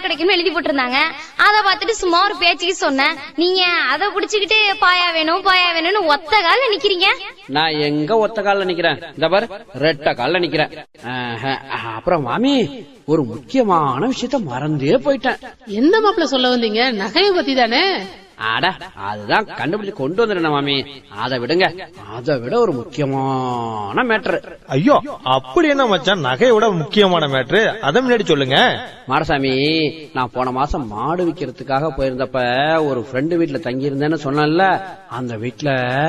கிடைக்கும்னு எழுதி போட்டிருந்தாங்க அத பார்த்துட்டு சும்மா ஒரு பேச்சுக்கு சொன்னேன் நீங்க அத புடிச்சுக்கிட்டு பாயா வேணும் பாயா வேணும்னு ஒத்த கால்ல நிக்கிறீங்க நான் எங்க ஒத்த கால்ல நிக்கிறேன் இந்த பாரு ரெட்ட கால்ல நிக்கிறேன் ஆஹா, அப்புறம் மாமி ஒரு முக்கியமான விஷயத்த மறந்தே போயிட்டேன் எந்த மாப்பிள்ள சொல்ல வந்தீங்க நகைய பத்தி தானே அட அதுதான் கண்டுபிடிச்சு கொண்டு வந்துட்டேன் மாமி அதை விடுங்க அதை விட ஒரு முக்கியமான மேட்ரு ஐயோ அப்படி என்ன மச்சான் நகையை விட முக்கியமான மேட்ரு அதை முன்னாடி சொல்லுங்க மாடசாமி நான் போன மாசம் மாடு விக்கிறதுக்காக போயிருந்தப்ப ஒரு ஃப்ரெண்டு வீட்டுல தங்கி இருந்தேன்னு சொன்னேன்ல அந்த வீட்டுல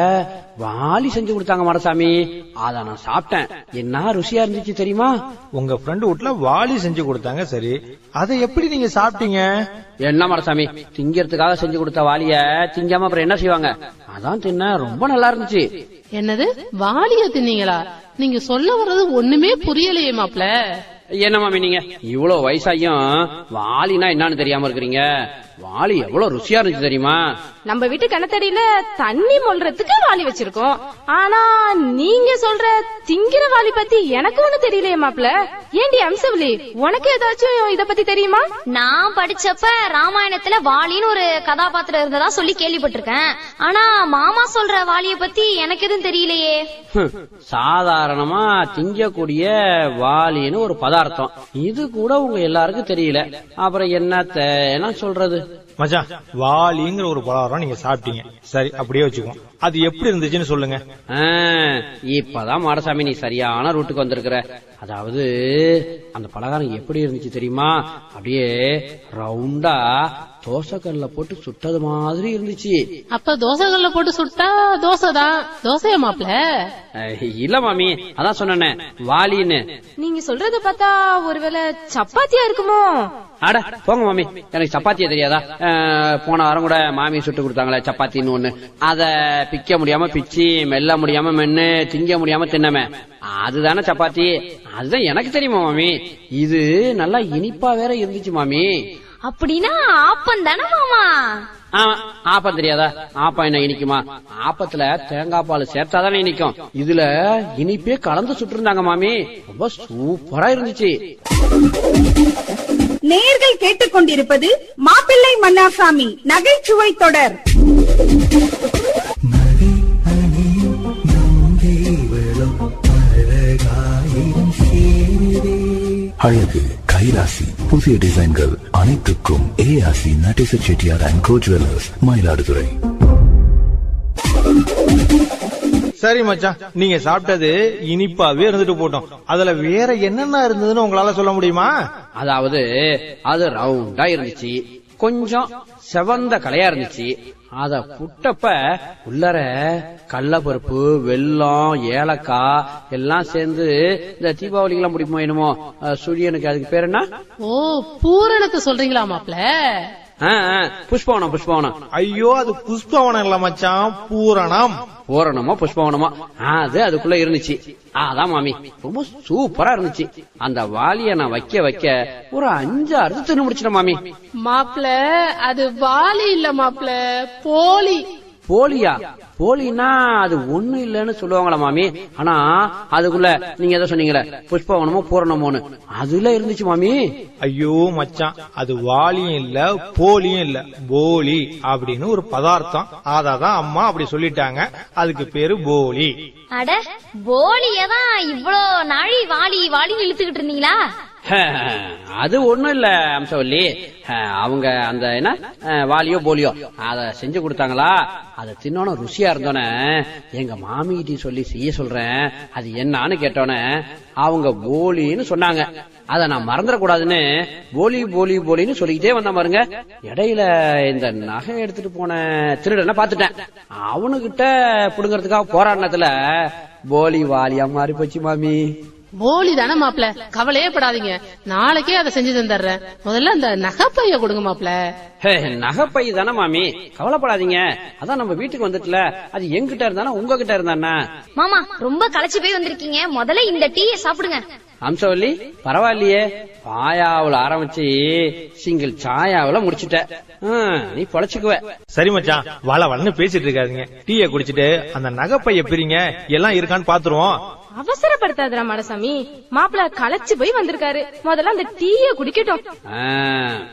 வாலி செஞ்சு கொடுத்தாங்க மாடசாமி அத நான் சாப்பிட்டேன் என்ன ருசியா இருந்துச்சு தெரியுமா உங்க ஃப்ரெண்டு வீட்ல வாளி செஞ்சு கொடுத்தாங்க சரி அதை எப்படி நீங்க சாப்பிட்டீங்க என்ன மாடசாமி திங்கிறதுக்காக செஞ்சு கொடுத்த வாலிய திங்காம அப்புறம் என்ன செய்வாங்க அதான் தின்ன ரொம்ப நல்லா இருந்துச்சு என்னது வாலிய தின்னீங்களா நீங்க சொல்ல வர்றது ஒண்ணுமே புரியலையே மாப்பிள்ள என்ன மாமி நீங்க இவ்வளவு வயசாயும் வாலினா என்னன்னு தெரியாம இருக்கிறீங்க வாலி எவ்வளவு ருசியா இருந்துச்சு தெரியுமா நம்ம வீட்டு கிணத்தடியில தண்ணி மொல்றதுக்கு வாளி வச்சிருக்கோம் ஆனா நீங்க சொல்ற திங்கிற வாளி பத்தி எனக்கு ஒண்ணு தெரியலையே மாப்ள ஏண்டி அம்சவலி உனக்கு ஏதாச்சும் இத பத்தி தெரியுமா நான் படிச்சப்ப ராமாயணத்துல வாலின்னு ஒரு கதாபாத்திரம் இருந்ததா சொல்லி கேள்விப்பட்டிருக்கேன் ஆனா மாமா சொல்ற வாலிய பத்தி எனக்கு எதுவும் தெரியலையே ஹம், சாதாரணமா திங்கக்கூடிய வாலின்னு ஒரு பதார்த்தம் இது கூட உங்க எல்லாருக்கும் தெரியல அப்புறம் என்னத்த என்ன சொல்றது மச்சான் வாளிங்கிற ஒரு பலகாரம் நீங்க சாப்பிட்டீங்க சரி அப்படியே வச்சுக்குவோம் அது எப்படி இருந்துச்சுன்னு சொல்லுங்க ஆ, இப்பதான் மாடசாமி நீ சரியான ரூட்டுக்கு வந்திருக்கிற அதாவது அந்த பலகாரம் எப்படி இருந்துச்சு தெரியுமா அப்படியே ரவுண்டா தோசைக்கல்ல போட்டு சுட்டது மாதிரி இருந்துச்சு அப்ப தோசைகள்ல போட்டு சுட்டா தோசை தான் தோசையா மாப்பிள்ள அஹ், இல்ல மாமி அதான் சொன்னேனே வாலின்னு நீங்க சொல்றத பார்த்தா ஒருவேளை சப்பாத்தியா இருக்குமோ அட போங்க மாமி எனக்கு சப்பாத்தியே தெரியாதா அஹ், போன வாரம் கூட மாமி சுட்டு கொடுத்தாங்களே சப்பாத்தின்னு ஒண்ணு அத பிக்க முடியாம பிச்சு மெல்ல முடியாம மென்னு திங்க முடியாம தின்னமே அதுதானே சப்பாத்தி அதுதான் எனக்கு தெரியுமா மாமி இது நல்லா இனிப்பா வேற இருந்துச்சு மாமி அப்படின்னா ஆப்பம் தானே மாமா ஆமா ஆப்பம் தெரியாதா ஆப்பம் என்ன இனிக்குமா ஆப்பத்துல தேங்காய் பால் சேர்த்தாதானே இனிக்கும் இதுல இனிப்பே கலந்து சுட்டிருந்தாங்க மாமி ரொம்ப சூப்பரா இருந்துச்சு நேயர்கள் கேட்டுக்கொண்டிருப்பது மாப்பிள்ளை மன்னாசாமி நகைச்சுவை தொடர் அழகு கைராசி புதிய டிசைன்கள் அனைத்துக்கும் ARC Natesa Chettiar and co jewellers Mayiladuthurai சரி மச்சான் நீங்க சாப்பிட்டது இனிப்பாவே இருந்துட்டு போட்டோம் அதுல வேற என்னென்ன இருந்ததுன்னு உங்களால சொல்ல முடியுமா அதாவது அது ரவுண்டா இருந்துச்சு கொஞ்சம் செவந்த கலையா இருந்துச்சு அத புட்டப்ப உள்ளர கடலப்பருப்பு வெல்லம் ஏலக்காய் எல்லாம் சேர்ந்து இந்த தீபாவளிக்கு எல்லாம் முடியுமோ என்னமோ அஹ், சுழியனுக்கு அதுக்கு பேர் என்ன ஓ பூரணத்தை சொல்றீங்களா மாப்பிள்ள ஆ, ஆ, புஷ்பவனம் புஷ்பவனம் ஐயோ அது புஷ்பவனம் இல்ல மச்சான் பூரணம் பூரணமோ புஷ்பவனமோ அது அதுக்குள்ள இருந்துச்சு அதான் மாமி ரொம்ப சூப்பரா இருந்துச்சு அந்த வாலிய நான் வைக்க வைக்க ஒரு அஞ்சு அறுத்து தின்னு முடிச்சிட்டேன் மாமி மாப்பிள்ள அது வாலி இல்ல மாப்பிள்ள போலி போலியா போலினா அது ஒண்ணு இல்லன்னு சொல்லுவாங்களா மாமி ஆனா அதுக்குள்ள நீங்க எதை சொன்னீங்களே புஷ்பவனமோ பூரணமோன்னு அதுல இருந்துச்சு மாமி ஐயோ மச்சான் அது வாலியும் இல்ல போலியும் இல்ல போலி அப்படின்னு ஒரு பதார்த்தம் அதாதான் அம்மா அப்படி சொல்லிட்டாங்க அதுக்கு பேரு போலி அட போலியதான் இவ்ளோ நாழி வாலி வாலின்னு இழுத்துக்கிட்டு இருந்தீங்களா அது ஒண்ணும் இல்ல அம்சவல்லி அவங்க அந்த என்ன அஹ், வாலியோ போலியோ அத செஞ்சு கொடுத்தாங்களா அத தின்னோன ருசியா இருந்தோன்னே எங்க மாமிகிட்ட சொல்லி செய்ய சொல்றேன் அது என்னன்னு கேட்டோன்னே அவங்க போலின்னு சொன்னாங்க அத நான் மறந்துடக்கூடாதுன்னு போலி போலி போலின்னு சொல்லிக்கிட்டே வந்த பாருங்க இடையில இந்த நகை எடுத்துட்டு போன திருடனை பாத்துட்டேன் அவனுகிட்ட புடுங்கறதுக்காக போராடினத்துல போலி வாலியா மாறி போச்சு மாமி போலி தானே மாப்பிள்ள கவலையே படாதீங்க நாளைக்கே அதை செஞ்சு தந்துடுறேன் முதல்ல அந்த நகைப்பைய கொடுங்க மாப்பிள்ள ஹே, நகைப்பை தானே மாமி கவலைப்படாதீங்க அதான் நம்ம வீட்டுக்கு வந்துட்டுல அது எங்கிட்ட இருந்தானா உங்ககிட்ட இருந்தானா மாமா ரொம்ப களைச்சு போய் வந்திருக்கீங்க முதல்ல இந்த டீயை சாப்பிடுங்க அம்சவல்லி பரவாயில்லையே பாயாவுல ஆரம்பிச்சு சிங்கிள் சாயாவுல முடிச்சுட்ட ஹம், நீ பொழைச்சுக்குவ சரி மச்சான் வள வளன்னு பேசிட்டு இருக்காதீங்க டீயை குடிச்சிட்டு அந்த நகைப்பைய பிரிங்க எல்லாம் இருக்கான்னு பாத்துருவோம் அவசரப்படுத்தாதடா மடசாமி மாப்பிள களைச்சு போய் வந்திருக்காரு முதல்ல அந்த டீய குடிக்கட்டும் ஆ,